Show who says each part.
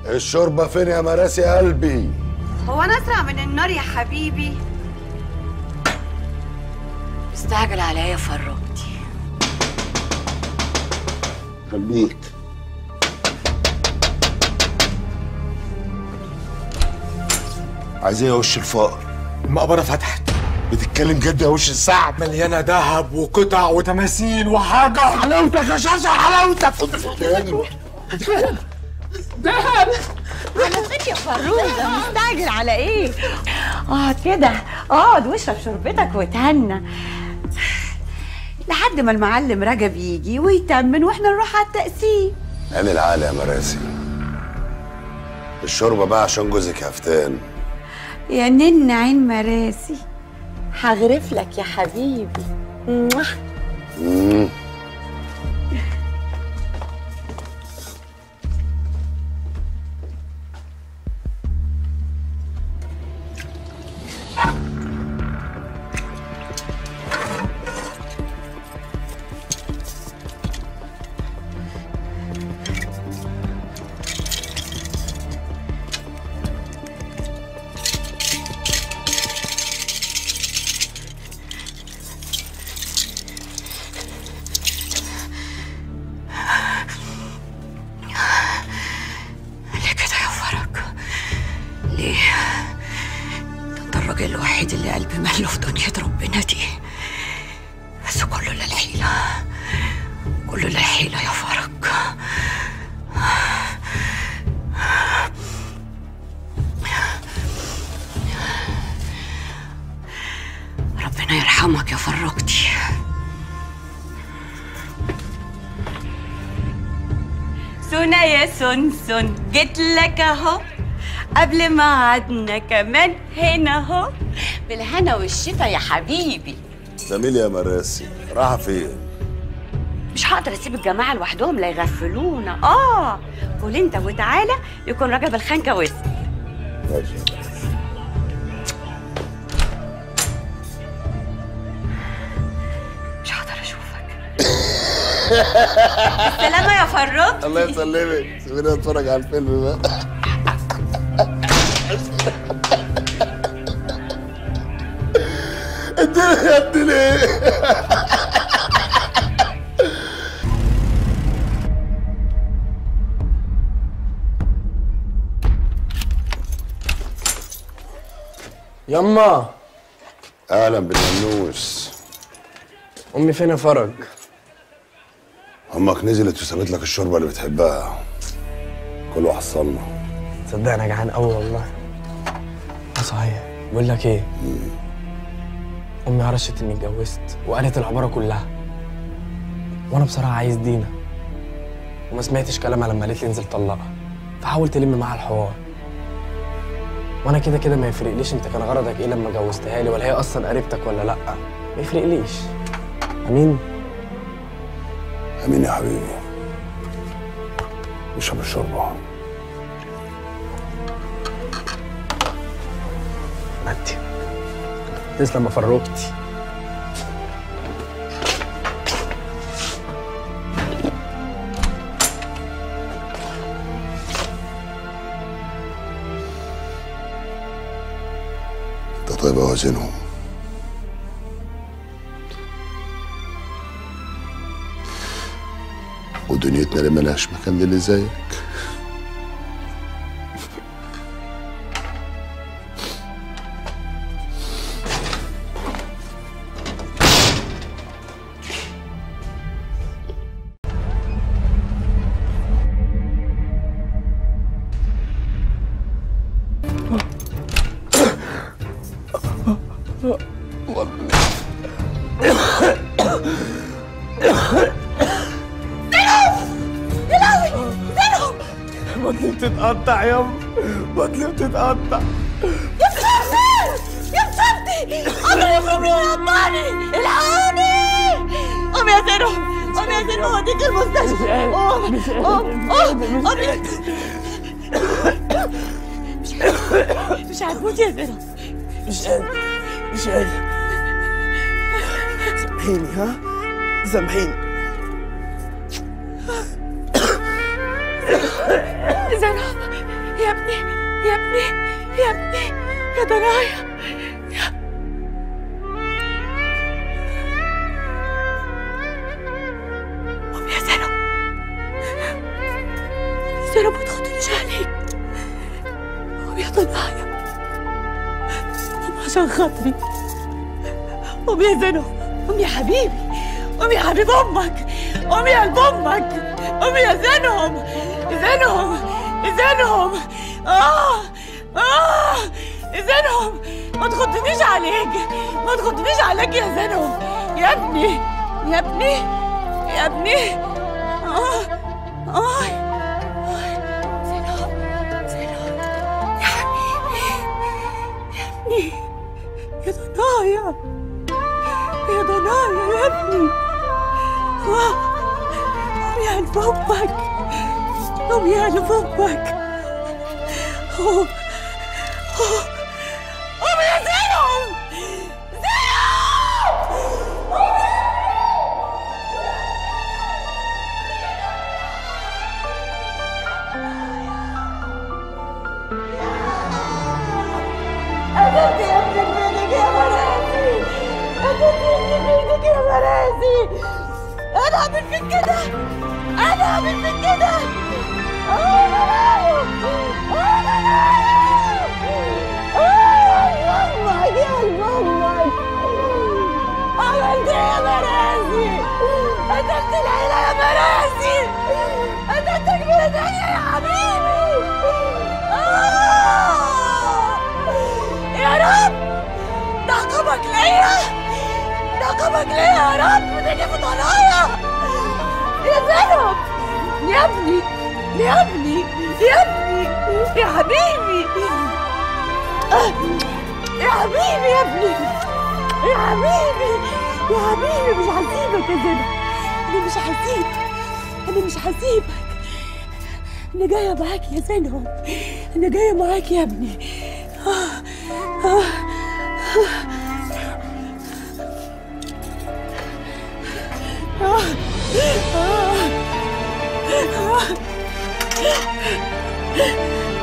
Speaker 1: الشوربه فين يا مراسي قلبي
Speaker 2: هو انا اسرع من النار يا حبيبي
Speaker 3: مستعجل عليا يا فروتي
Speaker 1: خليك عايز ايه يا وش الفقر
Speaker 4: المقبرة فتحت
Speaker 1: بتتكلم جد يا وش السعد
Speaker 4: مليانة ذهب وقطع وتماثيل وحاجة
Speaker 1: حلاوتك يا شاشة حلاوتك
Speaker 2: على فين يا فروزه مستعجل على ايه اقعد كده اقعد واشرب شربتك وتهنى لحد ما المعلم رجب يجي ويتمن واحنا نروح على التقسيم
Speaker 1: عين العالي يا مراسي الشوربه بقى عشان جوزك هفتان
Speaker 2: يا نن عين مراسي هغرف لك يا حبيبي موah.
Speaker 1: مم.
Speaker 3: ليه كده يا فرج ليه ده انت الراجل الوحيد اللي قلبي ماله في دنيا ربنا دي بس كله للحيلة كله للحيلة يا فرج ربنا يرحمك يا فرجتي
Speaker 2: سونا يا سنسن جيت لك اهو قبل ما قعدنا كمان هنا اهو بالهنا والشفا يا حبيبي
Speaker 1: جميل يا مراسي رايحه فين
Speaker 2: مش هقدر اسيب الجماعه لوحدهم لا يغفلونا اه قول انت وتعالى يكون رجب الخنكه وسط
Speaker 1: ماشي
Speaker 2: مش هقدر اشوفك السلامه يا فروك
Speaker 1: الله يسلمك سيبيني اتفرج على الفيلم بقى اديني يا ابني ليه
Speaker 5: يما
Speaker 1: اهلا بالمنوس
Speaker 5: امي فين يا فرج
Speaker 1: امك نزلت وسابت لك الشوربه اللي بتحبها كل وحصلنا
Speaker 5: تصدق انا جعان قوي والله اه صحيح بقول لك ايه امي عرشت اني اتجوزت وقالت العباره كلها وانا بصراحه عايز دينا وما سمعتش كلامها لما قالت لي انزل طلقها فحاول تلم معاها الحوار وانا كده كده ما يفرقليش انت كان غرضك ايه لما جوزتها لي ولا هي اصلا قريبتك ولا لا ما يفرقليش امين
Speaker 1: امين يا حبيبي اشرب الشوربه
Speaker 5: مادي تسلم يا فروكتي
Speaker 1: انت طيب اوازنهم ودنيتنا اللي ملهاش مكان للي زيك
Speaker 5: بطني بتتقطع ياما بطني بتتقطع
Speaker 2: يا بصمتي عمري يخرب لي رباني الحقوني قوم يا زينو قوم يا زينو هوديك المستشفى قوم قوم قوم قوم يا- مش مش هتموت يا زينو
Speaker 5: مش قادر مش قادر سامحيني ها سامحيني
Speaker 2: زينو يا ابني يا ابني يا ابني يا دنايا قوم يا زينب زينب ما تخطرش عليك قوم يا دنايا قوم عشان خاطري قوم يا زينب قوم يا حبيبي قوم يا حبيب امك قوم يا قلب امك قوم يا زينب زينب زينب اه اه زينب ما تخضنيش عليك ما تخضنيش عليك يا زينب يا ابني يا ابني يا ابني اه اه زينب زينب يا حبيبي يا ابني يا ضنايا يا ضنايا يا ابني آه، قوم يا قلب امك قوم يا قلب امك قوم قوم قوم يا زينب زينب أنت يا ابن بيتك يا مراسي أنت يا ابن بيتك يا مراسي أنا أعمل فيك كده أنا أعمل فيك كده آه منايا آه منايا آه يا أمك يا أمك عملت إيه يا مراسي قتلت العيلة يا مراسي قتلتك من الدنيا يا حبيبي آه يا رب نعقبك ليا نعقبك ليا يا رب وتجي في ضنايا يا زينب يا ابني يا ابني يا ابني يا حبيبي آه، يا حبيبي يا ابني يا حبيبي يا حبيبي مش هسيبك يا زينب انا مش هسيبك انا مش هسيبك انا جايه معاك يا زينب انا جايه معاك يا ابني آه، آه، آه، آه، آه، آه.